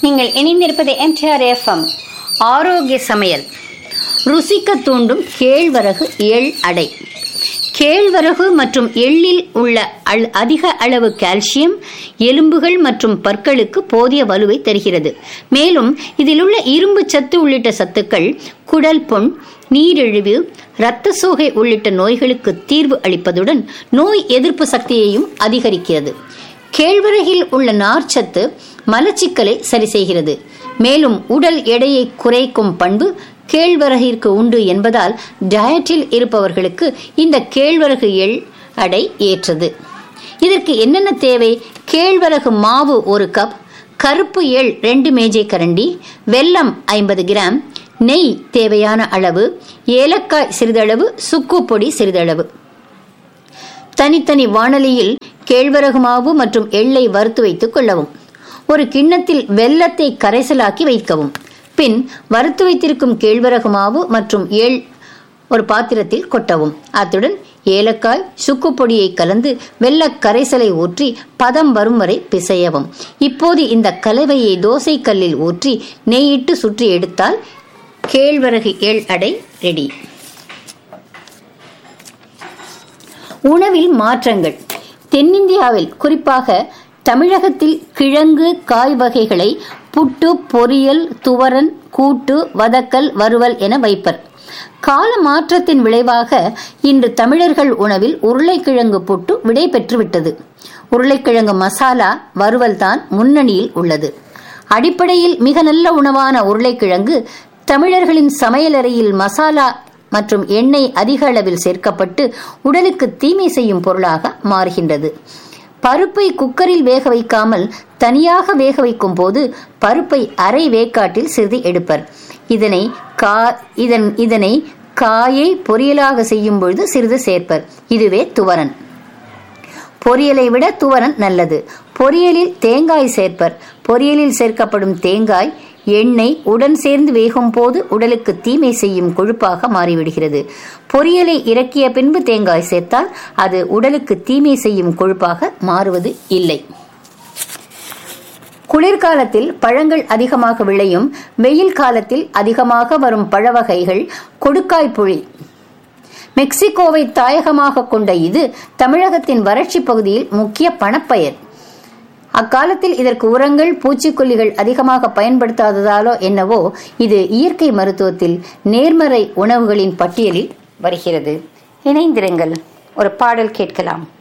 நீங்கள் இணைந்திருப்பது MTR FM ஆரோக்கிய சமையல் ருசிக்க தூண்டும் கேழ்வரகு எள் அடை கேழ்வரகு மற்றும் எள்ளில் உள்ள அள்- அதிக அளவு கால்சியம் எலும்புகள் மற்றும் பற்களுக்கு போதிய வலுவை தருகிறது மேலும் இதில் உள்ள இரும்பு சத்து உள்ளிட்ட சத்துக்கள் குடல் புண் நீரிழிவு இரத்த சோகை உள்ளிட்ட நோய்களுக்கு தீர்வு அளிப்பதுடன் நோய் எதிர்ப்பு சக்தியையும் அதிகரிக்கிறது கேழ்வரகில் உள்ள நார்ச்சத்து மலச்சிக்கலை சரி செய்கிறது மேலும் உடல் எடையை குறைக்கும் பண்பு கேழ்வரகிற்கு உண்டு என்பதால் டயட்டில் இருப்பவர்களுக்கு இந்த கேழ்வரகு எள் அடை ஏற்றது இதற்கு என்னென்ன தேவை கேழ்வரகு மாவு ஒரு கப் கருப்பு எள் ரெண்டு மேஜை கரண்டி வெல்லம் ஐம்பது கிராம் நெய் தேவையான அளவு ஏலக்காய் சிறிதளவு சுக்கு பொடி சிறிதளவு தனித்தனி வாணலியில் கேழ்வரகு மாவு மற்றும் எள்ளை வறுத்து வைத்துக் கொள்ளவும் ஒரு கிண்ணத்தில் வெல்லத்தை கரைசலாக்கி வைக்கவும் பின் வறுத்து வைத்திருக்கும் கேழ்வரகு மாவு மற்றும் எள் ஒரு பாத்திரத்தில் கொட்டவும் அத்துடன் ஏலக்காய் சுக்கு பொடியை கலந்து வெல்லக் கரைசலை ஊற்றி பதம் வரும் வரை பிசையவும் இப்போது இந்த கலவையை தோசை கல்லில் ஊற்றி நெய்யிட்டு சுற்றி எடுத்தால் கேழ்வரகு எள் அடை ரெடி உணவில் மாற்றங்கள் தென்னிந்தியாவில் குறிப்பாக தமிழகத்தில் கிழங்கு காய் வகைகளை புட்டு பொரியல் துவரன் கூட்டு வதக்கல் வறுவல் என வைப்பர் கால மாற்றத்தின் விளைவாக இன்று தமிழர்கள் உணவில் உருளைக்கிழங்கு புட்டு விடை பெற்றுவிட்டது உருளைக்கிழங்கு மசாலா வறுவல் தான் முன்னணியில் உள்ளது அடிப்படையில் மிக நல்ல உணவான உருளைக்கிழங்கு தமிழர்களின் சமையலறையில் மசாலா மற்றும் எண்ணெய் அதிக அளவில் சேர்க்கப்பட்டு உடலுக்கு தீமை செய்யும் பொருளாக மாறுகின்றது பருப்பை குக்கரில் வேக வைக்காமல் தனியாக வேக வைக்கும் போது பருப்பை அரை வேக்காட்டில் சிறிது எடுப்பர் இதனை கா இதன் இதனை காயை பொரியலாக செய்யும் பொழுது சிறிது சேர்ப்பர் இதுவே துவரன் பொரியலை விட துவரன் நல்லது பொரியலில் தேங்காய் சேர்ப்பர் பொரியலில் சேர்க்கப்படும் தேங்காய் எண்ணெய் உடன் சேர்ந்து வேகும் போது உடலுக்கு தீமை செய்யும் கொழுப்பாக மாறிவிடுகிறது பொரியலை இறக்கிய பின்பு தேங்காய் சேர்த்தால் அது உடலுக்கு தீமை செய்யும் கொழுப்பாக மாறுவது இல்லை குளிர்காலத்தில் பழங்கள் அதிகமாக விளையும் வெயில் காலத்தில் அதிகமாக வரும் பழ வகைகள் கொடுக்காய் புளி மெக்சிகோவை தாயகமாக கொண்ட இது தமிழகத்தின் வறட்சி பகுதியில் முக்கிய பணப்பயிர் அக்காலத்தில் இதற்கு உரங்கள் பூச்சிக்கொல்லிகள் அதிகமாக பயன்படுத்தாததாலோ என்னவோ இது இயற்கை மருத்துவத்தில் நேர்மறை உணவுகளின் பட்டியலில் வருகிறது இணைந்திருங்கள் ஒரு பாடல் கேட்கலாம்